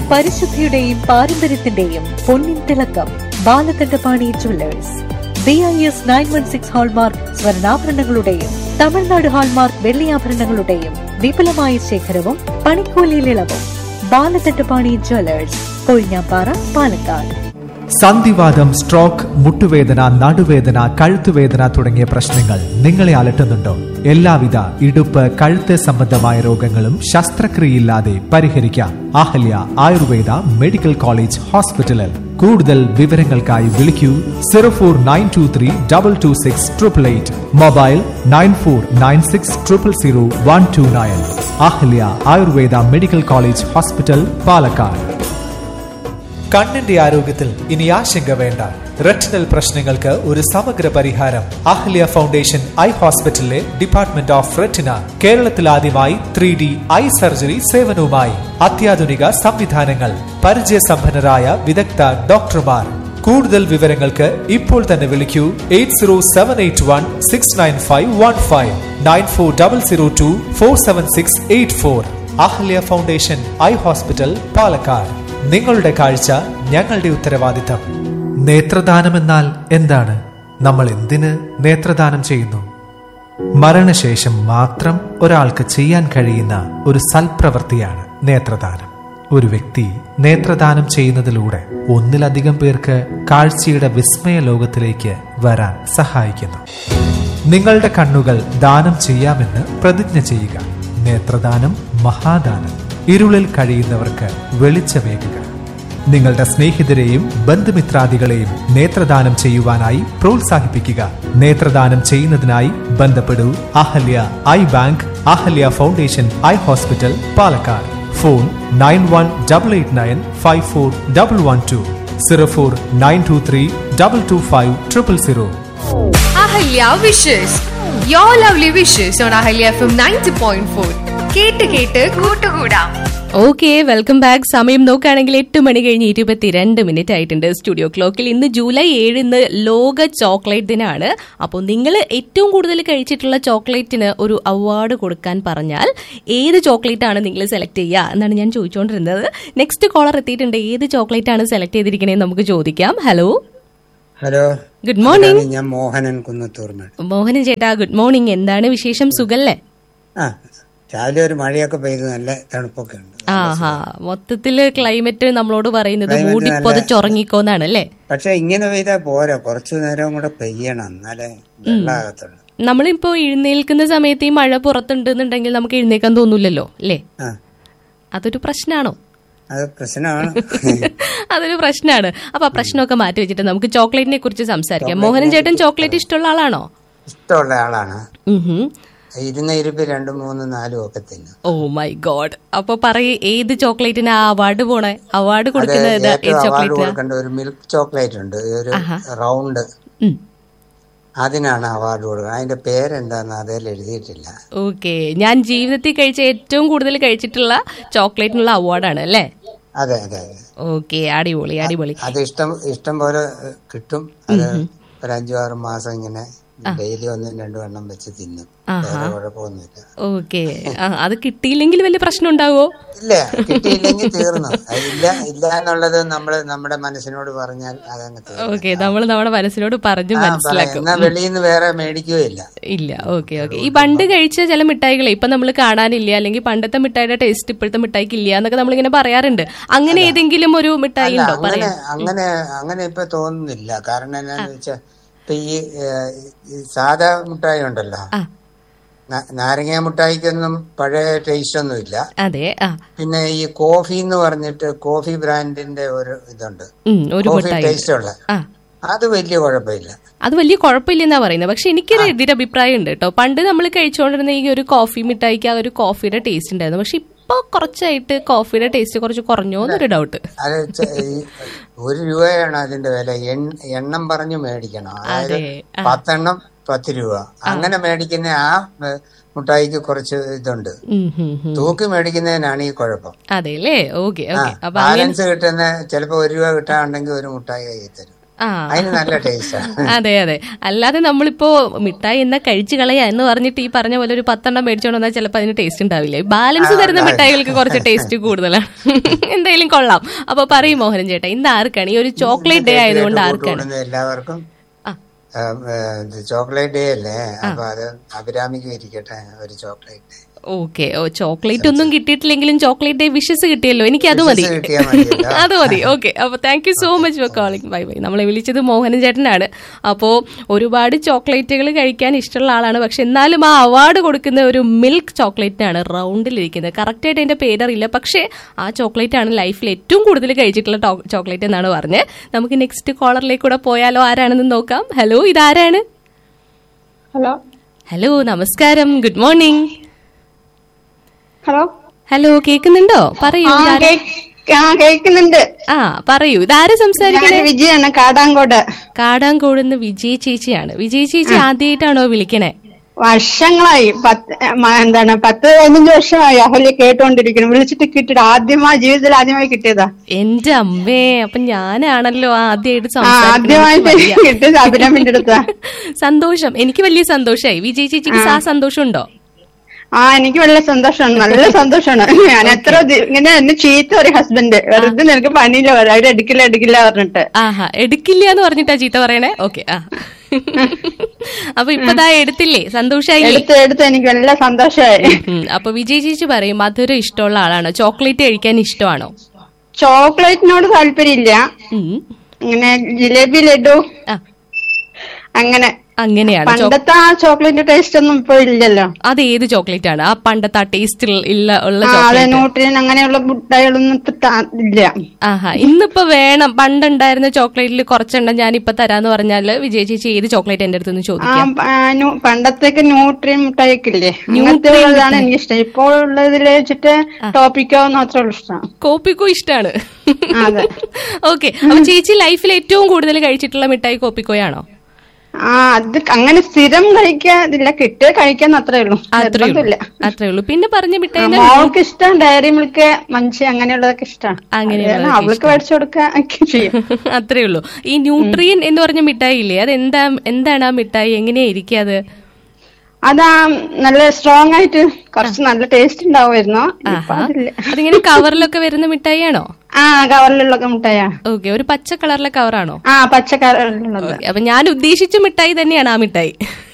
പരിശുദ്ധിയുടെയും പാരമ്പര്യത്തിന്റെയും പൊന്നിൻ തിളക്കം Balakandapani jewellers B I S nine one six hallmark സ്വർണ്ണാഭരണങ്ങളുടെയും തമിഴ്നാട് ഹാൾമാർക്ക് വെള്ളിയാഭരണങ്ങളുടെയും വിപുലമായ ശേഖരവും പണിക്കൂലിയിൽ ഇളവും ബാലകണ്ഠപാണി ജുവല്ലേഴ്സ് കൊഴിഞ്ഞാപ്പാറ പാലക്കാട് സന്ധിവാദം സ്ട്രോക്ക് മുട്ടുവേദന നടുവേദന കഴുത്തുവേദന തുടങ്ങിയ പ്രശ്നങ്ങൾ നിങ്ങളെ അലട്ടുന്നുണ്ടോ എല്ലാവിധ ഇടുപ്പ് കഴുത്ത് സംബന്ധമായ രോഗങ്ങളും ശസ്ത്രക്രിയയില്ലാതെ പരിഹരിക്കാം അഹല്യ ആയുർവേദ മെഡിക്കൽ കോളേജ് ഹോസ്പിറ്റലിൽ കൂടുതൽ വിവരങ്ങൾക്കായി വിളിക്കൂ zero four nine two three double two six triple eight mobile nine four nine six triple zero one two nine Ahalya Ayurveda medical college hospital Palakkad കണ്ണിന്റെ ആരോഗ്യത്തിൽ ഇനി ആശങ്ക വേണ്ട റെറ്റിനൽ പ്രശ്നങ്ങൾക്ക് ഒരു സമഗ്ര പരിഹാരം അഹ്ലിയ ഫൗണ്ടേഷൻ ഐ ഹോസ്പിറ്റലിലെ ഡിപ്പാർട്ട്മെന്റ് ഓഫ് റെറ്റിന കേരളത്തിൽ ആദ്യമായി ത്രീ ഡി ഐ സർജറി സേവനവുമായി അത്യാധുനിക സംവിധാനങ്ങൾ പരിചയസമ്പന്നരായ വിദഗ്ധ ഡോക്ടർമാർ കൂടുതൽ വിവരങ്ങൾക്ക് ഇപ്പോൾ തന്നെ വിളിക്കൂ eight zero seven eight one six nine five one five nine four double zero two four seven six eight four Ahalia foundation eye hospital Palakkad നിങ്ങളുടെ കാഴ്ച ഞങ്ങളുടെ ഉത്തരവാദിത്തം നേത്രദാനം എന്നാൽ എന്താണ് നമ്മൾ എന്തിന് നേത്രദാനം ചെയ്യുന്നു മരണശേഷം മാത്രം ഒരാൾക്ക് ചെയ്യാൻ കഴിയുന്ന ഒരു സൽപ്രവൃത്തിയാണ് നേത്രദാനം ഒരു വ്യക്തി നേത്രദാനം ചെയ്യുന്നതിലൂടെ ഒന്നിലധികം പേർക്ക് കാഴ്ചയുടെ വിസ്മയ ലോകത്തിലേക്ക് വരാൻ സഹായിക്കുന്നു നിങ്ങളുടെ കണ്ണുകൾ ദാനം ചെയ്യാമെന്ന് പ്രതിജ്ഞ ചെയ്യുക നേത്രദാനം മഹാദാനം ഇരുളിൽ കഴിയുന്നവർക്ക് വെളിച്ചമേകുക നിങ്ങളുടെ സ്നേഹിതരെയും ബന്ധുമിത്രാദികളെയും നേത്രദാനം ചെയ്യുവാനായി പ്രോത്സാഹിപ്പിക്കുക നേത്രദാനം ചെയ്യുന്നതിനായി ബന്ധപ്പെടൂ Ahalya eye bank Ahalya foundation eye hospital Palakkad phone nine one double eight nine five four double one two zero four nine two three double two five triple zero Ahalya wishes your lovely wishes on Ahalya F M ninety point four കേട്ട് കേട്ട് കൂട്ടുകൂടാം okay welcome back സമയം നോക്കുകയാണെങ്കിൽ എട്ട് മണി കഴിഞ്ഞ് ഇരുപത്തിരണ്ട് minute ആയിട്ടുണ്ട് studio ക്ലോക്കിൽ ഇന്ന് ജൂലൈ ഏഴ് ഇന്ന് ലോക ചോക്ലേറ്റ് ദിനമാണ് അപ്പോൾ നിങ്ങൾ ഏറ്റവും കൂടുതൽ കഴിച്ചിട്ടുള്ള ചോക്ലേറ്റിന് ഒരു അവാർഡ് കൊടുക്കാൻ പറഞ്ഞാൽ ഏത് ചോക്ലേറ്റ് ആണ് നിങ്ങൾ സെലക്ട് ചെയ്യുക എന്നാണ് ഞാൻ ചോദിച്ചുകൊണ്ടിരുന്നത് നെക്സ്റ്റ് കോളർ എത്തിയിട്ടുണ്ട് ഏത് ചോക്ലേറ്റ് ആണ് സെലക്ട് ചെയ്തിരിക്കണേന്ന് നമുക്ക് ചോദിക്കാം ഹലോ ഹലോ ഗുഡ് മോർണിംഗ് ഞാൻ മോഹനൻ കുന്നത്തൂർമേട് മോഹനൻ ചേട്ടാ ഗുഡ് മോർണിംഗ് എന്താണ് വിശേഷം സുഖല്ലേ ആ രാവിലെ ഒരു മഴയൊക്കെ പെയ്ത് നല്ല തണുപ്പൊക്കെ ഉണ്ട് ആഹാ മൊത്തത്തില് ക്ലൈമറ്റ് നമ്മളോട് പറയുന്നത് Climate മൂടി നല്ല- പൊതച്ചുറങ്ങിക്കോന്നാണ് അല്ലേ പക്ഷെ ഇങ്ങനെ പെയ്താ പോരാ കുറച്ചു നേരം കൂടെ പെയ്യണം എന്നാലേ വെള്ളാകത്തുള്ളൂ നമ്മളിപ്പോ എഴുന്നേൽക്കുന്ന സമയത്ത് ഈ മഴ പുറത്തുണ്ടെന്നുണ്ടെങ്കിൽ നമുക്ക് എഴുന്നേക്കാൻ തോന്നൂലല്ലോ അല്ലേ ആ അതൊരു പ്രശ്നമാണോ അത് പ്രശ്നമാണ് അതൊരു പ്രശ്നമാണ് അപ്പൊ ആ പ്രശ്നമൊക്കെ മാറ്റി വെച്ചിട്ട് നമുക്ക് ചോക്ലേറ്റിനെ കുറിച്ച് സംസാരിക്കാം മോഹനൻ ചേട്ടൻ ചോക്ലേറ്റ് ഇഷ്ടമുള്ള ആളാണോ ഇഷ്ടമുള്ള ആളാണ് ഉഹും. ഇരുന്ന ഇരുപ്പ് രണ്ടും മൂന്നും നാലും ഒക്കെ തിന്നും ഓ മൈ ഗോഡ് അപ്പൊ പറയ് ഏത് ചോക്ലേറ്റിന് ആ അവാർഡ് പോണേ അവാർഡ് അത് കൊടുക്കുന്നത് ഏതാ? ഏത് ഏറ്റവും അവാർഡ് ചോക്ലേറ്റിനാ കൊടുക്കേണ്ട ഒരു മിൽക്ക് ചോക്ലേറ്റ് ഉണ്ട് ഒരു റൗണ്ട് ഉം. അതിനാണ് അവാർഡ് കൊടുക്കുന്നത് അതിന്റെ പേരെന്താന്ന് അതിൽ എഴുതിയിട്ടില്ല ഓക്കെ ഞാൻ ജീവിതത്തിൽ കഴിച്ച ഏറ്റവും കൂടുതൽ കഴിച്ചിട്ടുള്ള ചോക്ലേറ്റിനുള്ള അവാർഡാണ് അല്ലേ അതെ അതെ അതെ ഓക്കെ അടിപൊളി അടിപൊളി അത് ഇഷ്ടം ഇഷ്ടം പോലെ ഏഹ്, കിട്ടും അത് ഒരു അഞ്ചു ആറ് മാസം ഇങ്ങനെ ഡെയിലി ഒന്നും രണ്ടും എണ്ണം വെച്ച് തിന്നും വേറെ കുഴപ്പമൊന്നുമില്ല ഓക്കെ അത് കിട്ടിയില്ലെങ്കിൽ വലിയ പ്രശ്നം ഉണ്ടാവോ ഇല്ല കിട്ടിയില്ലെങ്കിൽ തീർന്നു അത് ഇല്ല ഇല്ല എന്നുള്ളത് നമ്മള് നമ്മുടെ മനസ്സിനോട് പറഞ്ഞാൽ അതങ്ങ് തീർന്നു ഓക്കെ നമ്മൾ നമ്മുടെ മനസ്സിനോട് പറഞ്ഞു ആ, പറയാം. മനസ്സിലാക്കും എന്നാ വെളിയിൽ നിന്ന് വേറെ മേടിക്കുകയില്ല ഇല്ല ഓക്കെ ഓക്കെ ഈ പണ്ട് കഴിച്ച ചില മിഠായികളെ ഇപ്പൊ നമ്മൾ കാണാനില്ല അല്ലെങ്കിൽ പണ്ടത്തെ മിഠായിയുടെ ടേസ്റ്റ് ഇപ്പോഴത്തെ മിഠായിക്ക് ഇല്ല എന്നൊക്കെ നമ്മളിങ്ങനെ പറയാറുണ്ട് അങ്ങനെ ഏതെങ്കിലും ഒരു മിഠായി അല്ല ഉണ്ടോ അങ്ങനെ പറയാം അങ്ങനെ അങ്ങനെ ഇപ്പൊ തോന്നുന്നില്ല കാരണം എന്നാന്ന് വെച്ചാ ഇപ്പൊ ഈ ഏഹ്, ഈ സാധാ മുട്ടായി ഉണ്ടല്ലോ ആ. ന- നാരങ്ങ മുട്ടായിക്കൊന്നും പഴയ ടേസ്റ്റ് ഒന്നുമില്ല അതെ ആ പിന്നെ ഈ കോഫി എന്ന് പറഞ്ഞിട്ട് കോഫി ബ്രാൻഡിന്റെ ഒരു ഇതുണ്ട് ഉം, ഒരു കോഫി മിഠായി ടേസ്റ്റ് ഉള്ള ആ അത് വലിയ കുഴപ്പമില്ല അത് വലിയ കുഴപ്പമില്ലെന്നാ പറയുന്നത് പക്ഷെ എനിക്കൊരു എതിരഭിപ്രായം ഉണ്ട് കേട്ടോ പണ്ട് നമ്മൾ കഴിച്ചുകൊണ്ടിരുന്ന ഈ ഒരു കോഫി മിഠായിക്ക് ആ ഒരു കോഫിയുടെ ടേസ്റ്റ് ഉണ്ടായിരുന്നു പക്ഷെ ഇപ്പൊ കുറച്ചായിട്ട് കോഫിയുടെ ടേസ്റ്റ് കുറച്ച് കുറഞ്ഞോ എന്നൊരു ഡൗട്ട് അത് ചെ- ഈ ഒരു രൂപയാണ് അതിന്റെ വില എൺ- എണ്ണം പറഞ്ഞു മേടിക്കണം അതായത് അതെ, പത്തെണ്ണം പത്ത് രൂപ അങ്ങനെ മേടിക്കുന്ന ആ ഏ, മുട്ടായിക്ക് കുറച്ച് ഇതുണ്ട് ഉം, ഉം, ഉം. തൂക്കി മേടിക്കുന്നതിനാണ് ഈ കുഴപ്പം അതെ അല്ലേ ഓക്കെ ആ ഓക്കെ അപ്പൊ അങ്ങനെ ബാലൻസ് കിട്ടുന്ന ചിലപ്പോ ഒരു രൂപ കിട്ടാണ്ടെങ്കിൽ ഒരു മുട്ടായി കയ്യിൽ തരും ആ അതിന് നല്ല ടേസ്റ്റാണ് അതെ അതെ അല്ലാതെ നമ്മളിപ്പോ മിഠായി എന്നാ കഴിച്ചു കളയാ എന്ന് പറഞ്ഞിട്ട് ഈ പറഞ്ഞ പോലെ ഒരു പത്തെണ്ണം മേടിച്ചോണ്ട് വന്നാൽ ചിലപ്പോൾ അതിന് ടേസ്റ്റ് ഉണ്ടാവില്ല ബാലൻസ് തരുന്ന മിഠായികൾക്ക് കുറച്ച് ടേസ്റ്റ് കൂടുതലാണ് എന്തായാലും കൊള്ളാം അപ്പൊ പറയും മോഹനൻ ചേട്ടാ ഇന്ന് ആർക്കാണ് ഈ ഒരു ചോക്ലേറ്റ് ഡേ ആയതുകൊണ്ട് ആർക്കാണ് കൂട്ടുകൂടുന്ന എല്ലാവർക്കും ആ. ചോക്ലേറ്റ് ഡേ അല്ലേ അപ്പൊ അത് അഭിരാമിക്കും ഇരിക്കട്ടെ ഒരു ചോക്ലേറ്റ് ഓക്കെ ഓ ചോക്ലേറ്റ് ഒന്നും കിട്ടിയിട്ടില്ലെങ്കിലും ചോക്ലേറ്റ് ഡേ വിഷസ് കിട്ടിയല്ലോ എനിക്ക് അത് മതി Wishes കിട്ടിയാ മതിയല്ലോ. അത് മതി ഓക്കെ അപ്പൊ thank you so much for calling bye bye നമ്മളെ വിളിച്ചത് മോഹനൻ ചേട്ടനാണ് അപ്പോ ഒരുപാട് ചോക്ലേറ്റുകൾ കഴിക്കാൻ ഇഷ്ടമുള്ള ആളാണ് പക്ഷെ എന്നാലും ആ അവാർഡ് കൊടുക്കുന്ന ഒരു മിൽക്ക് ചോക്ലേറ്റിനാണ് റൗണ്ടിലിരിക്കുന്നത് കറക്റ്റ് ആയിട്ട് അതിന്റെ പേരറിയില്ല പക്ഷേ ആ ചോക്ലേറ്റ് ആണ് ലൈഫിൽ ഏറ്റവും കൂടുതൽ കഴിച്ചിട്ടുള്ള ചോക്ലേറ്റ് എന്നാണ് പറഞ്ഞത് നമുക്ക് നെക്സ്റ്റ് കോളറിലേക്ക് കൂടെ പോയാലോ ആരാണെന്ന് നോക്കാം ഹലോ ഇതാരാണ് ഹലോ ഹലോ നമസ്കാരം ഗുഡ് മോർണിംഗ് ഹലോ ഹലോ കേൾക്കുന്നുണ്ടോ പറയൂ ആ ഇതാരാ? കേക്ക്- ആ കേൾക്കുന്നുണ്ട് ആ പറയൂ ഇതാര് ഞാൻ സംസാരിക്കണേ വിജയാണ് കാടാങ്കോട് കാടാങ്കോടുന്ന് വിജയ ചേച്ചിയാണ് വിജയ ചേച്ചി ആദ്യമായിട്ടാണോ വിളിക്കണേ വർഷങ്ങളായി പത്ത് മ- എന്താണ് പത്ത് പതിനഞ്ച് വർഷമായി അഹല്യ കേട്ടോണ്ടിരിക്കുന്നു വിളിച്ചിട്ട് കിട്ടിയിട്ട് ആദ്യമായി ജീവിതത്തിൽ ആദ്യമായി കിട്ടിയതാ എന്റെ അമ്മേ അപ്പൊ ഞാനാണല്ലോ ആദ്യമായിട്ട് ആ ആദ്യമായിട്ട് സംസാരിക്കുന്നത് കിട്ടിയത് അഭിരാമിന്റെ അടുത്താ സന്തോഷം എനിക്ക് വലിയ സന്തോഷായി വിജയ ചേച്ചിക്ക് ആ സന്തോഷം ഉണ്ടോ ആ എനിക്ക് വളരെ സന്തോഷമാണ് നല്ല സന്തോഷമാണ് ഞാൻ എത്ര ദി- ഇങ്ങനെ എന്നെ ചീത്ത ഒരു ഹസ്ബൻഡ് വെറുതെ നിനക്ക് പണിയില്ല അവര് എടുക്കില്ല എടുക്കില്ല പറഞ്ഞിട്ട് ആഹാ എടുക്കില്ല എന്ന് പറഞ്ഞിട്ടാ ചീത്ത പറയണേ ഓക്കെ ആ അപ്പൊ ഇപ്പതാ എടുത്തില്ലേ സന്തോഷായില്ലേ എടുത്ത് എടുത്ത് എനിക്ക് നല്ല സന്തോഷമായി ഉം, അപ്പൊ വിജയ് ചേച്ചി പറയും മധുരം ഇഷ്ടമുള്ള ആളാണോ ചോക്ലേറ്റ് കഴിക്കാൻ ഇഷ്ടമാണോ ചോക്ലേറ്റിനോട് താല്പര്യമില്ല ഉം. ഇങ്ങനെ ജിലേബി ലഡു ആ അങ്ങനെ അങ്ങനെയാണ് ചോ- പണ്ടത്തെ ആ ചോക്ലേറ്റ് ടേസ്റ്റ് ഒന്നും ഇപ്പൊ ഇല്ലല്ലോ അത് ഏത് ചോക്ലേറ്റ് ആണ് ആ പണ്ടത്തെ ആ ടേസ്റ്റ് ഇല്ല ഉള്ള ആ അതെ ചോക്ലേറ്റ് ന്യൂട്രിയൻ അങ്ങനെയുള്ള മുട്ടായികളൊന്നും ഇപ്പൊ ത- ഇല്ല ആഹാ ഇന്നിപ്പോ വേണം പണ്ടുണ്ടായിരുന്ന ചോക്ലേറ്റിൽ കുറച്ചെണ്ണം ഞാൻ ഇപ്പൊ തരാന്ന് പറഞ്ഞാല് വിജയ ചേച്ചി ഏത് ചോക്ലേറ്റ് എന്റെ അടുത്ത് ആ ചോദിക്കാം പ- ആ, ന്യൂ- പണ്ടത്തേക്ക് ന്യൂട്രിയൻ മുട്ടായിയൊക്കെ ഇല്ലേ അങ്ങനത്തെ ഉള്ളതാണ് എനിക്ക് ഇഷ്ടം ഇപ്പോൾ ഉള്ളതിൽ വെച്ചിട്ട് ടോപ്പിക്കോ മാത്രമേ ഇഷ്ടം കോപ്പിക്കോ ഇഷ്ടാണ് അതെ. ഓക്കെ അപ്പൊ ചേച്ചി ലൈഫിൽ ഏറ്റവും കൂടുതൽ കഴിച്ചിട്ടുള്ള മിഠായി കോപ്പിക്കോയാണോ ആ അത് അങ്ങനെ സ്ഥിരം കഴിക്കാതില്ല കിട്ടുക കഴിക്കാൻ അത്രേ ഉള്ളൂ അത്രേ ഉള്ളൂ നിർബന്ധമില്ല അത്രേ ഉള്ളൂ പിന്നെ പറഞ്ഞ ആ, മിഠായി മോൾക്ക് ഇഷ്ടം ഡയറി മിൽക്ക് മഞ്ചി അങ്ങനെയുള്ളതൊക്കെ ഇഷ്ടമാണ് അങ്ങനെയുള്ളതൊക്കെ അവൾക്ക് മേടിച്ചു കൊടുക്കുക ഒക്കെ ചെയ്യും അത്രേ ഉള്ളൂ ഈ ന്യൂട്രിയൻ എന്ന് പറഞ്ഞ മിഠായി ഇല്ലേ അത് എന്താ എന്താണ് ആ മിഠായി എങ്ങനെയാ ഇരിക്കുക അത് അതാ നല്ല സ്ട്രോങ് ആയിട്ട് കുറച്ച് നല്ല ടേസ്റ്റ് ഉണ്ടാവുമായിരുന്നു ഇപ്പൊ ആഹാ അതില്ല അതിങ്ങനെ കവറിലൊക്കെ വരുന്ന മിഠായിയാണോ ആ കവറിലുള്ള മുട്ടായ ഓക്കെ ഒരു പച്ച കളറിലെ കവറാണോ ആ പച്ച കവറിലുള്ളത് ഓക്കേ, അപ്പൊ ഞാൻ ഉദ്ദേശിച്ച മിഠായി തന്നെയാണ് ആ മിഠായി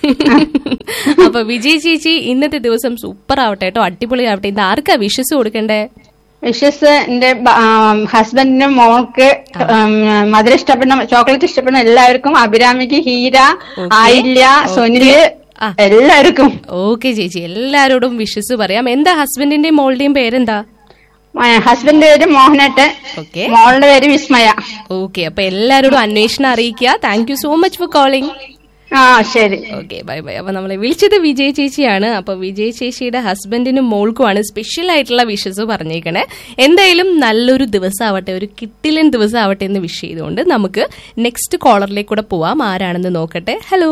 അപ്പൊ വിജയ് ചേച്ചി ഇന്നത്തെ ദിവസം സൂപ്പർ ആവട്ടെ കേട്ടോ അടിപൊളി ആവട്ടെ ഇന്ന് ആർക്കാ വിഷസ് കൊടുക്കണ്ടേ വിഷസ് എന്റെ ഹസ്ബൻഡിന്റെ മോൾക്ക് ഉം, മധുരം ഇഷ്ടപ്പെടുന്ന ചോക്ലേറ്റ് ഇഷ്ടപ്പെടുന്ന എല്ലാവർക്കും അഭിരാമിക്ക് ഹീര ആയില്യ സുനില് ആ. എല്ലാവർക്കും ഓക്കെ ചേച്ചി എല്ലാരോടും വിഷസ് പറയാം എന്താ ഹസ്ബൻഡിന്റെയും മോളുടെയും പേരെന്താ ഹസ്ബൻഡിന്റെ പേര് മോഹനേട്ടൻ ഓക്കെ മോളുടെ പേര് വിസ്മയ ഓക്കെ അപ്പൊ എല്ലാരോടും അന്വേഷണം അറിയിക്കുക thank you so much for calling ആ ശരി ഓക്കെ ബൈ ബൈ അപ്പൊ നമ്മളെ വിളിച്ചത് വിജയ് ചേച്ചിയാണ് അപ്പൊ വിജയ് ചേച്ചിയുടെ ഹസ്ബൻഡിനും മോൾക്കുമാണ് സ്പെഷ്യൽ ആയിട്ടുള്ള വിഷസ് പറഞ്ഞേക്കണേ എന്തായാലും നല്ലൊരു ദിവസമാവട്ടെ ഒരു കിട്ടിലൻ ദിവസമാവട്ടെ എന്ന് വിഷ് ചെയ്തുകൊണ്ട് നമുക്ക് നെക്സ്റ്റ് കോളറിലേക്ക് കൂടെ പോവാം ആരാണെന്ന് നോക്കട്ടെ hello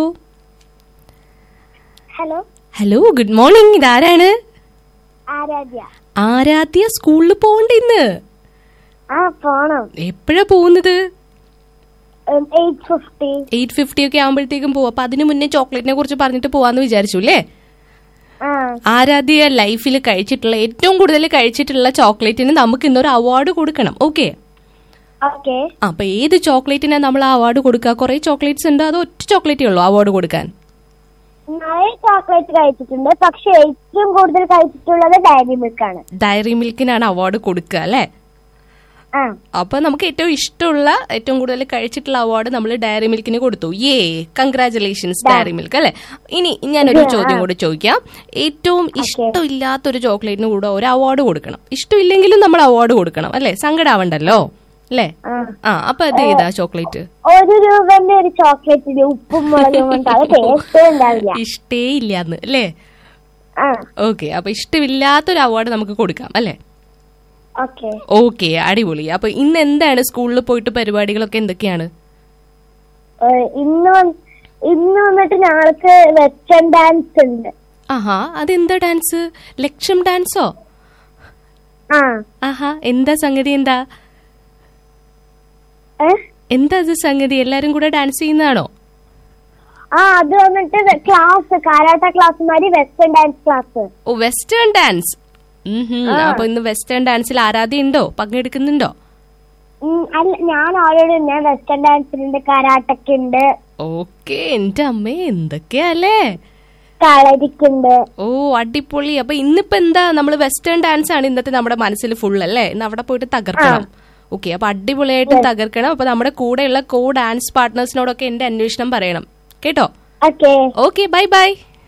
hello hello good morning ഇതാരാണ് ആരാധ്യ ആരാധ്യ സ്കൂളിൽ പോകണ്ട ഇന്ന് ആ പോണം എപ്പോഴാ പോകുന്നത് എയ്റ്റ് ഫിഫ്റ്റി എയ്റ്റ് ഫിഫ്റ്റി ഒക്കെ ആകുമ്പോഴത്തേക്കും പോവാം അപ്പൊ അതിന് മുന്നേ ചോക്ലേറ്റിനെ കുറിച്ച് പറഞ്ഞിട്ട് പോവാന്ന് വിചാരിച്ചു അല്ലേ ആ ആരാധ്യ ലൈഫിൽ കഴിച്ചിട്ടുള്ള ഏറ്റവും കൂടുതൽ കഴിച്ചിട്ടുള്ള ചോക്ലേറ്റിന് നമുക്ക് ഇന്നൊരു അവാർഡ് കൊടുക്കണം ഓക്കെ ഓക്കെ അപ്പൊ ഏത് ചോക്ലേറ്റിനാ നമ്മൾ ആ അവാർഡ് കൊടുക്കുക കുറെ ചോക്ലേറ്റ്സ് ഉണ്ട് അതോ ഒറ്റ ചോക്ലേറ്റേ ഉള്ളൂ അവാർഡ് കൊടുക്കാൻ നിറയെ ചോക്ലേറ്റ് കഴിച്ചിട്ടുണ്ട് പക്ഷെ ഏറ്റവും കൂടുതൽ കഴിച്ചിട്ടുള്ളത് ഡയറി മിൽക്ക് ആണ് ഡയറി മിൽക്കിനാണ് അവാർഡ് കൊടുക്കുക അല്ലേ ആ അപ്പൊ നമുക്ക് ഏറ്റവും ഇഷ്ടമുള്ള ഏറ്റവും കൂടുതൽ കഴിച്ചിട്ടുള്ള അവാർഡ് നമ്മൾ ഡയറി മിൽക്കിന് കൊടുത്തു ഏ കൺഗ്രാചുലേഷൻസ് ഡയറി മിൽക്ക് അല്ലെ ഇനി ഞാനൊരു ചോദ്യം കൂടി ചോദിക്കാം ഏറ്റവും ഇഷ്ടമില്ലാത്തൊരു ചോക്ലേറ്റിന് കൂടെ ഒരു അവാർഡ് കൊടുക്കണം ഇഷ്ടമില്ലെങ്കിലും നമ്മൾ അവാർഡ് കൊടുക്കണം അല്ലെ സങ്കടാവണ്ടല്ലോ അല്ലേ ആ. ആ അപ്പൊ അത് ഏതാ ചോക്ലേറ്റ് ഒരു രൂപന്റെ ഒരു ചോക്ലേറ്റിന് ഉപ്പും മുളകും കൊണ്ട് അത് ടേസ്റ്റ് ഉണ്ടാവില്ല ഇഷ്ടേ ഇല്ലാന്ന് അല്ലേ ആ ഓക്കെ അപ്പൊ ഇഷ്ടമില്ലാത്തൊരു അവാർഡ് നമുക്ക് കൊടുക്കാം അല്ലേ ഓക്കെ ഓക്കെ അടിപൊളി അപ്പൊ ഇന്ന് എന്താണ് സ്കൂളിൽ പോയിട്ട് പരിപാടികളൊക്കെ എന്തൊക്കെയാണ് ഇന്ന് വന്ന്- ഇന്ന് വന്നിട്ട് ഞങ്ങൾക്ക് വെസ്റ്റേൺ ഡാൻസ് ഉണ്ട് ആഹാ അതെന്താ ഡാൻസ് ലക്ഷം ഡാൻസോ ആ ആഹാ എന്താ സംഗതി എന്താ ഏ എന്താ ഇത് സംഗതി എല്ലാരും കൂടെ ഡാൻസ് ചെയ്യുന്നതാണോ ആ അത് വന്നിട്ട് ക്ലാസ് കാരാട്ട ക്ലാസ് മാതിരി വെസ്റ്റേൺ ഡാൻസ് ക്ലാസ് ഓ വെസ്റ്റേൺ ഡാൻസ് അപ്പൊ ഇന്ന് വെസ്റ്റേൺ ഡാൻസിൽ ആരാധ്യ ഉണ്ടോ പങ്കെടുക്കുന്നുണ്ടോ അല്ല ഞാൻ ഓൾറെഡി ഞാൻ വെസ്റ്റേൺ ഡാൻസിലുണ്ട് കരാട്ടക്ക് ഉണ്ട് ഓക്കെ എന്റെ അമ്മേ എന്തൊക്കെയല്ലേ കളരിക്കുണ്ട് ഓ അടിപൊളി അപ്പൊ ഇന്നിപ്പോ എന്താ നമ്മൾ വെസ്റ്റേൺ ഡാൻസ് ആണ് ഇന്നത്തെ നമ്മുടെ മനസ്സിൽ ഫുൾ അല്ലേ ഇന്ന് അവിടെ പോയിട്ട് തകർക്കണം ഓക്കെ അപ്പൊ അടിപൊളിയായിട്ട് തകർക്കണം അപ്പൊ നമ്മുടെ കൂടെയുള്ള കോ ഡാൻസ് പാർട്ട്നേഴ്സിനോടൊക്കെ എന്റെ അന്വേഷണം പറയണം കേട്ടോ okay okay bye bye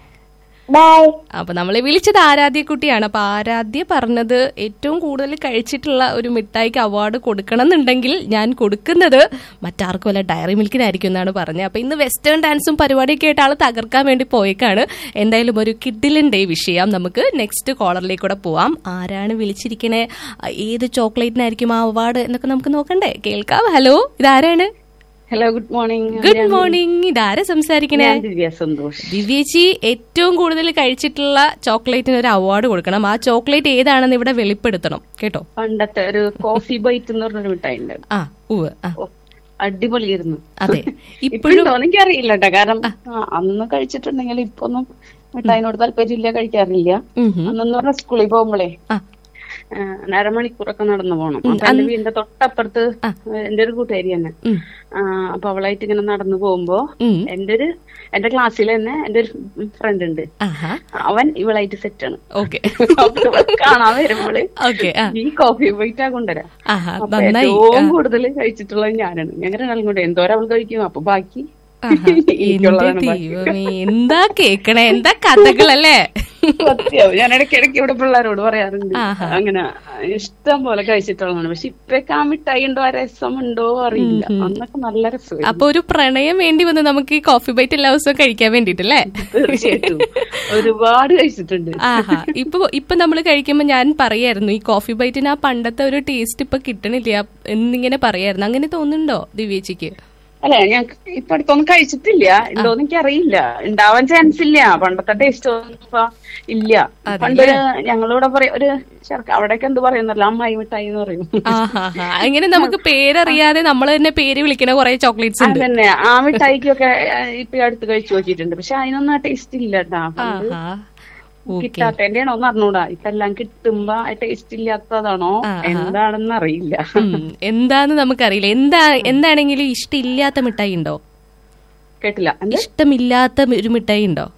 bye അപ്പൊ നമ്മളെ വിളിച്ചത് ആരാധ്യ കുട്ടിയാണ് അപ്പൊ ആരാധ്യ പറഞ്ഞത് ഏറ്റവും കൂടുതൽ കഴിച്ചിട്ടുള്ള ഒരു മിഠായിക്ക് അവാർഡ് കൊടുക്കണം എന്നുണ്ടെങ്കിൽ ഞാൻ കൊടുക്കുന്നത് മറ്റാർക്കും അല്ല ഡയറി മിൽക്കിനായിരിക്കും എന്നാണ് പറഞ്ഞത് അപ്പൊ ഇന്ന് വെസ്റ്റേൺ ഡാൻസും പരിപാടിയൊക്കെ ആയിട്ട് ആള് തകർക്കാൻ വേണ്ടി പോയേക്കാണ് എന്തായാലും ഒരു കിഡിലൻ ഡേ വിഷയം നമുക്ക് നെക്സ്റ്റ് കോളറിലേക്ക് കൂടെ പോവാം ആരാണ് വിളിച്ചിരിക്കണേ ഏത് ചോക്ലേറ്റിനായിരിക്കും ആ അവാർഡ് എന്നൊക്കെ നമുക്ക് നോക്കണ്ടേ കേൾക്കാം ഹലോ ഇതാരാണ് hello good morning good morning ഇതാരാ സംസാരിക്കണേ ഞാൻ ദിവ്യ സന്തോഷ് ദിവ്യേച്ചി ഏറ്റവും കൂടുതൽ കഴിച്ചിട്ടുള്ള ചോക്ലേറ്റിന് ഒരു അവാർഡ് കൊടുക്കണം ആ ചോക്ലേറ്റ് ഏതാണെന്ന് ഇവിടെ വെളിപ്പെടുത്തണം കേട്ടോ പണ്ടത്തെ ഒരു കോഫി ബൈറ്റ് എന്ന് പറഞ്ഞൊരു മിഠായി ഉണ്ട് ആ ഉവ് ആ ഓ, അടിപൊളിയായിരുന്നു അതെ ഇപ്പോഴും എനിക്കറിയില്ല കേട്ടോ കാരണം ആ, അന്ന് കഴിച്ചിട്ടുണ്ടെങ്കിൽ ഇപ്പൊ ഒന്നും മിഠായിനോട് താല്പര്യമില്ല കഴിക്കാറില്ല ഉം ഹും. അന്നെന്ന് പറഞ്ഞ സ്കൂളിൽ പോകുമ്പോഴേ ആ ആ, അരമണിക്കൂറൊക്കെ നടന്നു പോകണം അപ്പൊ എന്റെ വീടിന്റെ തൊട്ടപ്പുറത്ത് എന്റെ ഒരു കൂട്ടുകാരി തന്നെ ഉം. ആ, അപ്പൊ അവളായിട്ട് ഇങ്ങനെ നടന്നു പോകുമ്പോ ഉം. എന്റെ ഒരു എന്റെ ക്ലാസ്സിൽ തന്നെ എന്റെ ഒരു ഫ്രണ്ട് ഉണ്ട് ആഹാ അവൻ ഇവളായിട്ട് സെറ്റ് ആണ് ഓക്കെ അപ്പൊ ഇവളെ കാണാൻ വരുമ്പോള് ഓക്കെ ആ ഈ കോഫി പോയിട്ടാ കൊണ്ടുവരാം ആഹാ അപ്പൊ നന്നായി ഏറ്റവും കൂടുതൽ കഴിച്ചിട്ടുള്ളത് ഞാനാണ് ഞങ്ങൾ രണ്ടാളും കൂടെ എന്തോരം അവൾ കഴിക്കും അപ്പൊ ബാക്കി ആഹാ. എന്റെ എനിക്കുള്ളതാണ് ബാക്കി. ദൈവമേ എന്താ കേക്കണേ എന്താ കഥകളല്ലേ സത്യം ഞാൻ ഇടയ്ക്കിടയ്ക്ക് ഇവിടെ പിള്ളേരോട് പറയാറുണ്ട് ആഹാ. അങ്ങനെ ഇഷ്ടം പോലെ കഴിച്ചിട്ടുള്ളതാണ് പക്ഷെ ഇപ്പൊക്കെ ആ മിഠായി ഉണ്ടോ ആ രസമുണ്ടോ അറിയില്ല അന്നൊക്കെ നല്ല രസമായിരുന്നു അപ്പൊ ഒരു പ്രണയം വേണ്ടി വന്ന് നമുക്ക് ഈ കോഫി ബൈറ്റ് എല്ലാ ദിവസവും കഴിക്കാൻ വേണ്ടിട്ടല്ലേ തീർച്ചയായിട്ടും ഒരുപാട് കഴിച്ചിട്ടുണ്ട് ആഹാ ഇപ്പൊ ഇപ്പൊ നമ്മൾ കഴിക്കുമ്പോ ഞാൻ പറയായിരുന്നു ഈ കോഫി ബൈറ്റിന് ആ പണ്ടത്തെ ഒരു ടേസ്റ്റ് ഇപ്പൊ കിട്ടണില്ല എന്നിങ്ങനെ പറയായിരുന്നു അങ്ങനെ തോന്നുന്നുണ്ടോ ദിവ്യേച്ചിക്ക് അല്ല ഞാൻ ഇപ്പൊ അടുത്തൊന്നും കഴിച്ചിട്ടില്ല ഉണ്ടോന്ന് എനിക്കറിയില്ല ഉണ്ടാവാൻ ചാൻസ് ഇല്ല പണ്ടത്തെ ടേസ്റ്റ് ഒന്നും ഇപ്പൊ ഇല്ല പണ്ട് ഞങ്ങളിവിടെ പറയാ ഒരു ചെറുക്ക അവിടെയൊക്കെ എന്ത് പറയുന്നല്ലോ അമ്മായി മിഠായി എന്ന് പറയും ആഹാഹാ. അങ്ങനെ നമുക്ക് പേരറിയാതെ നമ്മൾ തന്നെ പേര് വിളിക്കുന്ന കുറെ ചോക്ലേറ്റ്സ് ഉണ്ട് അതന്നെ ആ മിഠായിക്കൊക്കെ ആ, ഇപ്പൊ ഈ അടുത്ത് കഴിച്ചു നോക്കിയിട്ടുണ്ട് പക്ഷെ അതിനൊന്നും ആ ടേസ്റ്റ് ഇല്ല കേട്ടാ പണ്ട് ആഹാ ഓക്കെ കിട്ടാത്തതിന്റെ ആണോ അറിഞ്ഞൂടാ ഇപ്പൊ എല്ലാം കിട്ടുമ്പോ ആ ടേസ്റ്റ് ഇല്ലാത്തതാണോ എന്താണെന്ന് അറിയില്ല എന്താന്ന് നമുക്കറിയില്ല എന്താ എന്താണെങ്കിലും ഇഷ്ടമില്ലാത്ത മിഠായി ഉണ്ടോ കേട്ടില്ല എന്താ ഇഷ്ടമില്ലാത്ത ഒരു മിഠായി ഉണ്ടോ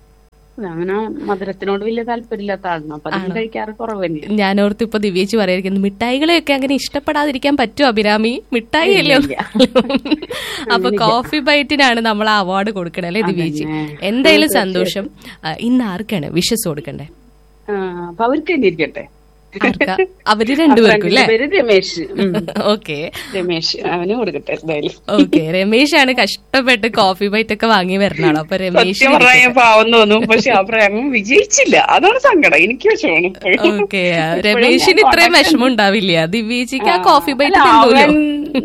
അങ്ങനെ മധുരത്തിനോട് വലിയ താല്പര്യമില്ലാത്ത ആളാണ് അപ്പൊ അത് കഴിക്കാറ് കുറവ് തന്നെയാണ് ഞാൻ ഓർത്ത് ഇപ്പൊ ദിവ്യേച്ച് പറയായിരിക്കുന്നു മിഠായികളെയൊക്കെ അങ്ങനെ ഇഷ്ടപ്പെടാതിരിക്കാൻ പറ്റുമോ അഭിരാമി മിഠായി അല്ലേ അപ്പൊ കോഫി ബൈറ്റിനാണ് നമ്മൾ ആ അവാർഡ് കൊടുക്കണേ അല്ലേ ദിവ്യേച്ചി എന്തായാലും സന്തോഷം ആ, ഇന്ന് ആർക്കാണ് വിഷസ് കൊടുക്കണ്ടേ ആ, അപ്പൊ അവർക്ക് തന്നെ ഇരിക്കട്ടെ ആർക്കാ അവര് രണ്ടുപേർക്കും അല്ലേ പേര് രമേശ് ഉം. ഓക്കെ രമേശ് അവന് കൊടുക്കട്ടെ എന്തായാലും ഓക്കെ രമേശാണ് കഷ്ടപ്പെട്ട് കോഫി ബൈറ്റ് ഒക്കെ വാങ്ങി വരുന്നതാണ് അപ്പൊ രമേശ് സത്യം പറഞ്ഞാൽ പാവം തോന്നും പക്ഷെ ആ പ്രേമം വിജയിച്ചില്ല അതാണ് സങ്കടം എനിക്ക് വിഷമാണ് ഇപ്പോഴും. ഓക്കെ രമേശിന് ഇത്രയും വിഷമം ഉണ്ടാവില്ല ദിവ്യേച്ചിക്ക് ആ കോഫി ബൈറ്റ് അല്ല, തിന്നൂലോ അവൻ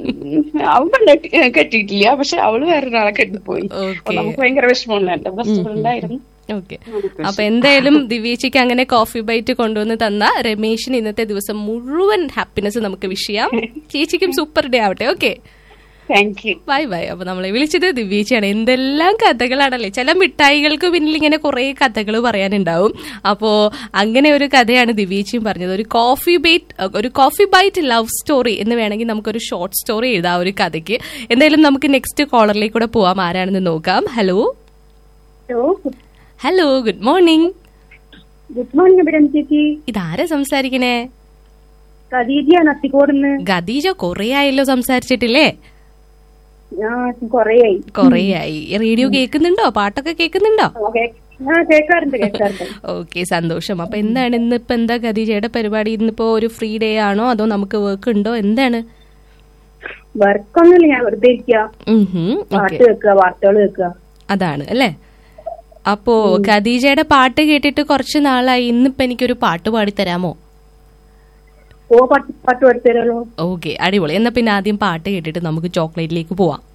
അവൻ പെണ്ണ് കെട്ടി- കെട്ടിയിട്ടില്ല പക്ഷെ അവള് വേറൊരാളെ കെട്ടിപ്പോയി അപ്പൊ ഓക്കെ നമുക്ക് ഭയങ്കര വിഷമമുള്ള എന്റെ ബെസ്റ്റ് ഫ്രണ്ട് ആയിരുന്നു ഓക്കെ അപ്പൊ എന്തായാലും ദിവ്യേച്ചിക്ക് അങ്ങനെ കോഫി ബൈറ്റ് കൊണ്ടുവന്ന് തന്ന രമേശിന് ഇന്നത്തെ ദിവസം മുഴുവൻ ഹാപ്പിനെസ് നമുക്ക് വിഷ് ചെയ്യാം ചേച്ചിക്കും സൂപ്പർ ഡേ ആവട്ടെ okay thank you bye bye അപ്പൊ നമ്മളെ വിളിച്ചത് ദിവ്യേച്ചിയാണ് എന്തെല്ലാം കഥകളാണല്ലേ ചില മിഠായികൾക്ക് പിന്നിൽ ഇങ്ങനെ കുറെ കഥകൾ പറയാനുണ്ടാവും അപ്പോ അങ്ങനെ ഒരു കഥയാണ് ദിവ്യേച്ചിയും പറഞ്ഞത് ഒരു കോഫി ബൈറ്റ് ഒരു കോഫി ബൈറ്റ് ലവ് സ്റ്റോറി എന്ന് വേണമെങ്കിൽ നമുക്കൊരു ഷോർട്ട് സ്റ്റോറി എഴുതാം ആ ഒരു കഥയ്ക്ക് എന്തായാലും നമുക്ക് നെക്സ്റ്റ് കോളറിലേക്ക് കൂടെ പോവാം ആരാണെന്ന് നോക്കാം hello hello good morning good morning Abhiram ചേച്ചി ഇതാരാ സംസാരിക്കണേ ഖദീജയാണ് അത്തിക്കോടുന്ന് ഖദീജ കൊറേ ആയല്ലോ സംസാരിച്ചിട്ടില്ലേ ഞാൻ കൊറേയായി കൊറേയായി റേഡിയോ കേൾക്കുന്നുണ്ടോ പാട്ടൊക്കെ കേൾക്കുന്നുണ്ടോ ഓക്കെ ആ കേൾക്കാറുണ്ട് കേൾക്കാറുണ്ട് ഓക്കെ സന്തോഷം അപ്പൊ എന്താണ് ഇന്നിപ്പോ എന്താ ഖദീജയുടെ പരിപാടി ഇന്നിപ്പോ ഒരു ഫ്രീ ഡേ ആണോ അതോ നമുക്ക് വർക്ക് ഉണ്ടോ എന്താണ് വർക്കൊന്നുമില്ല ഞാൻ വെറുതെ ഇരിക്കുക ഉം ഹും, പാട്ട് ഓക്കെ കേൾക്കുക വാർത്തകൾ കേൾക്കുക അതാണ് അല്ലേ അപ്പോ ഖദീജയുടെ പാട്ട് കേട്ടിട്ട് കുറച്ച് നാളായി ഇന്നിപ്പോ എനിക്കൊരു പാട്ട് പാടി തരാമോ ഓ പാട്ട് പാട്ട് പാടിത്തരല്ലോ ഓക്കെ അടിപൊളി എന്നാ പിന്നെ ആദ്യം പാട്ട് കേട്ടിട്ട് നമുക്ക് ചോക്ലേറ്റിലേക്ക് പോവാം